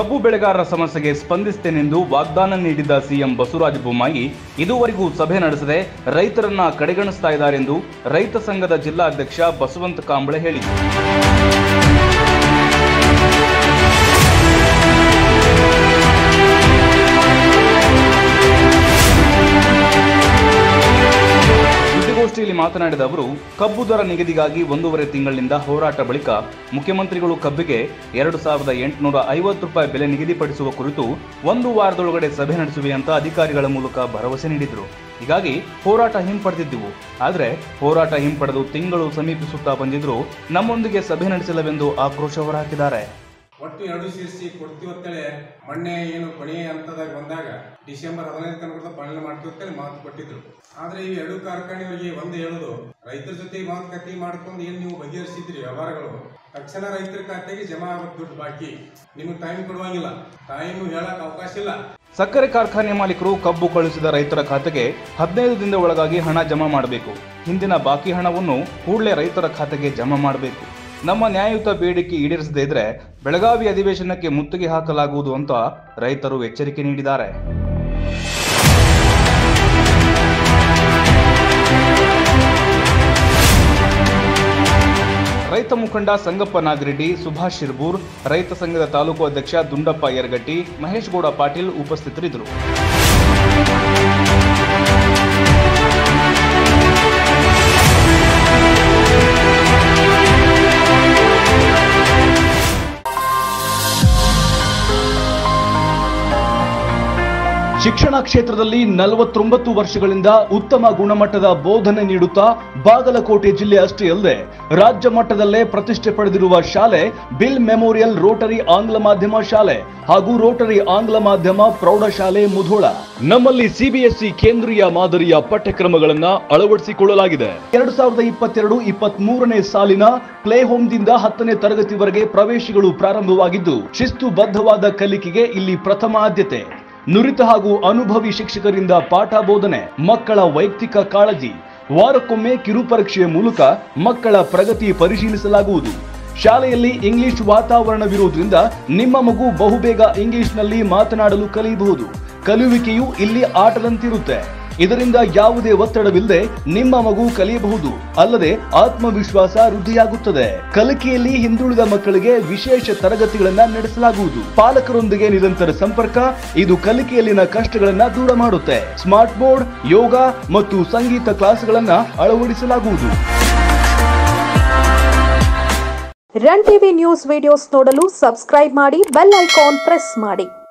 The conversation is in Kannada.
ಕಬ್ಬು ಬೆಳೆಗಾರರ ಸಮಸ್ಯೆಗೆ ಸ್ಪಂದಿಸುತ್ತೇನೆಂದು ವಾಗ್ದಾನ ನೀಡಿದ್ದ ಸಿಎಂ ಬಸವರಾಜ ಬೊಮ್ಮಾಯಿ ಇದುವರೆಗೂ ಸಭೆ ನಡೆಸದೆ ರೈತರನ್ನ ಕಡೆಗಣಿಸ್ತಾ ಇದ್ದಾರೆಂದು ರೈತ ಸಂಘದ ಜಿಲ್ಲಾಧ್ಯಕ್ಷ ಬಸವಂತ ಕಾಂಬಳೆ ಹೇಳಿದರು ಸುದ್ದಿಗೋಷ್ಠಿಯಲ್ಲಿ ಮಾತನಾಡಿದ ಅವರು ಕಬ್ಬು ದರ ನಿಗದಿಗಾಗಿ ಒಂದೂವರೆ ತಿಂಗಳಿನಿಂದ ಹೋರಾಟ ಬಳಿಕ ಮುಖ್ಯಮಂತ್ರಿಗಳು ಕಬ್ಬಿಗೆ ಎರಡು ಸಾವಿರದ ಎಂಟುನೂರ ಐವತ್ತು ರೂಪಾಯಿ ಬೆಲೆ ನಿಗದಿಪಡಿಸುವ ಕುರಿತು ಒಂದು ವಾರದೊಳಗಡೆ ಸಭೆ ನಡೆಸುವೆ ಅಂತ ಅಧಿಕಾರಿಗಳ ಮೂಲಕ ಭರವಸೆ ನೀಡಿದರು ಹೀಗಾಗಿ ಹೋರಾಟ ಹಿಂಪಡೆದಿದ್ದೆವು ಆದರೆ ಹೋರಾಟ ಹಿಂಪಡೆದು ತಿಂಗಳು ಸಮೀಪಿಸುತ್ತಾ ಬಂದಿದ್ರು ನಮ್ಮೊಂದಿಗೆ ಸಭೆ ನಡೆಸಲವೆಂದು ಆಕ್ರೋಶ ಹೊರಹಾಕಿದ್ದಾರೆ ಒಟ್ಟು ಎರಡು ಸೇರಿಸಿ ಕೊಡ್ತೀವಿ ಅಂತೇಳಿ ಮೊನ್ನೆ ಏನು ಕೊನೆಯ ಹಂತದಾಗ ಬಂದಾಗ ಡಿಸೆಂಬರ್ ಹದಿನೈದು ತನಕ ಪಾಲನೆ ಮಾಡ್ತೀವಿ ಅಂತೇಳಿ ಮಾತು ಕೊಟ್ಟಿದ್ರು ಆದ್ರೆ ಈ ಎರಡು ಕಾರ್ಖಾನೆಯವರಿಗೆ ಒಂದು ಹೇಳೋದು ರೈತರ ಜೊತೆ ಮಾತುಕತೆ ಮಾಡ್ಕೊಂಡು ಏನ್ ನೀವು ಬಗೆಹರಿಸಿದ್ರಿ ವ್ಯವಹಾರಗಳು ತಕ್ಷಣ ರೈತರ ಖಾತೆಗೆ ಜಮಾ ಆಗಬೇಕು ದುಡ್ಡು ಬಾಕಿ ನಿಮಗೆ ಟೈಮ್ ಕೊಡುವಂಗಿಲ್ಲ ಟೈಮ್ ಹೇಳಕ್ ಅವಕಾಶ ಇಲ್ಲ ಸಕ್ಕರೆ ಕಾರ್ಖಾನೆ ಮಾಲೀಕರು ಕಬ್ಬು ಕಳುಹಿಸಿದ ರೈತರ ಖಾತೆಗೆ ಹದಿನೈದು ದಿನದ ಒಳಗಾಗಿ ಹಣ ಜಮಾ ಮಾಡಬೇಕು ಹಿಂದಿನ ಬಾಕಿ ಹಣವನ್ನು ಕೂಡಲೇ ರೈತರ ಖಾತೆಗೆ ಜಮಾ ಮಾಡಬೇಕು ನಮ್ಮ ನ್ಯಾಯಯುತ ಬೇಡಿಕೆ ಈಡೇರಿಸದೇ ಇದ್ರೆ ಬೆಳಗಾವಿ ಅಧಿವೇಶನಕ್ಕೆ ಮುತ್ತಿಗೆ ಹಾಕಲಾಗುವುದು ಅಂತ ರೈತರು ಎಚ್ಚರಿಕೆ ನೀಡಿದ್ದಾರೆ ರೈತ ಮುಖಂಡ ಸಂಗಪ್ಪ ನಾಗರೆಡ್ಡಿ ಸುಭಾಷ್ ಶಿರ್ಬೂರ್ ರೈತ ಸಂಘದ ತಾಲೂಕು ಅಧ್ಯಕ್ಷ ದುಂಡಪ್ಪ ಯರಗಟ್ಟಿ ಮಹೇಶ್ ಗೌಡ ಪಾಟೀಲ್ ಉಪಸ್ಥಿತರಿದ್ದರು ಶಿಕ್ಷಣ ಕ್ಷೇತ್ರದಲ್ಲಿ ನಲವತ್ತೊಂಬತ್ತು ವರ್ಷಗಳಿಂದ ಉತ್ತಮ ಗುಣಮಟ್ಟದ ಬೋಧನೆ ನೀಡುತ್ತಾ ಬಾಗಲಕೋಟೆ ಜಿಲ್ಲೆ ಅಷ್ಟೇ ಅಲ್ಲದೆ ರಾಜ್ಯ ಮಟ್ಟದಲ್ಲೇ ಪ್ರತಿಷ್ಠೆ ಪಡೆದಿರುವ ಶಾಲೆ ಬಿಲ್ ಮೆಮೋರಿಯಲ್ ರೋಟರಿ ಆಂಗ್ಲ ಮಾಧ್ಯಮ ಶಾಲೆ ಹಾಗೂ ರೋಟರಿ ಆಂಗ್ಲ ಮಾಧ್ಯಮ ಪ್ರೌಢಶಾಲೆ ಮುಧೋಳ ನಮ್ಮಲ್ಲಿ ಸಿಬಿಎಸ್ಇ ಕೇಂದ್ರೀಯ ಮಾದರಿಯ ಪಠ್ಯಕ್ರಮಗಳನ್ನ ಅಳವಡಿಸಿಕೊಳ್ಳಲಾಗಿದೆ ಎರಡು ಸಾವಿರದ ಇಪ್ಪತ್ತೆರಡು ಇಪ್ಪತ್ತ್ ಮೂರನೇ ಸಾಲಿನ ಪ್ಲೇ ಹೋಮ್ದಿಂದ ಹತ್ತನೇ ತರಗತಿವರೆಗೆ ಪ್ರವೇಶಗಳು ಪ್ರಾರಂಭವಾಗಿದ್ದು ಶಿಸ್ತುಬದ್ಧವಾದ ಕಲಿಕೆಗೆ ಇಲ್ಲಿ ಪ್ರಥಮ ಆದ್ಯತೆ ನುರಿತ ಹಾಗೂ ಅನುಭವಿ ಶಿಕ್ಷಕರಿಂದ ಪಾಠ ಬೋಧನೆ ಮಕ್ಕಳ ವೈಯಕ್ತಿಕ ಕಾಳಜಿ ವಾರಕ್ಕೊಮ್ಮೆ ಕಿರುಪರೀಕ್ಷೆಯ ಮೂಲಕ ಮಕ್ಕಳ ಪ್ರಗತಿ ಪರಿಶೀಲಿಸಲಾಗುವುದು ಶಾಲೆಯಲ್ಲಿ ಇಂಗ್ಲಿಷ್ ವಾತಾವರಣವಿರುವುದರಿಂದ ನಿಮ್ಮ ಮಗು ಬಹುಬೇಗ ಇಂಗ್ಲಿಷ್ನಲ್ಲಿ ಮಾತನಾಡಲು ಕಲಿಯಬಹುದು ಕಲಿಯುವಿಕೆಯು ಇಲ್ಲಿ ಆಟದಂತಿರುತ್ತೆ ಇದರಿಂದ ಯಾವುದೇ ಒತ್ತಡವಿಲ್ಲದೆ ನಿಮ್ಮ ಮಗು ಕಲಿಯಬಹುದು ಅಲ್ಲದೆ ಆತ್ಮವಿಶ್ವಾಸ ವೃದ್ಧಿಯಾಗುತ್ತದೆ ಕಲಿಕೆಯಲ್ಲಿ ಹಿಂದುಳಿದ ಮಕ್ಕಳಿಗೆ ವಿಶೇಷ ತರಗತಿಗಳನ್ನ ನಡೆಸಲಾಗುವುದು ಪಾಲಕರೊಂದಿಗೆ ನಿರಂತರ ಸಂಪರ್ಕ ಇದು ಕಲಿಕೆಯಲ್ಲಿನ ಕಷ್ಟಗಳನ್ನ ದೂರ ಮಾಡುತ್ತೆ ಸ್ಮಾರ್ಟ್ ಬೋರ್ಡ್ ಯೋಗ ಮತ್ತು ಸಂಗೀತ ಕ್ಲಾಸ್ಗಳನ್ನ ಅಳವಡಿಸಲಾಗುವುದು ರನ್ ಟಿವಿ ನ್ಯೂಸ್ ವಿಡಿಯೋಸ್ ನೋಡಲು ಸಬ್ಸ್ಕ್ರೈಬ್ ಮಾಡಿ ಬೆಲ್ ಐಕಾನ್ ಪ್ರೆಸ್ ಮಾಡಿ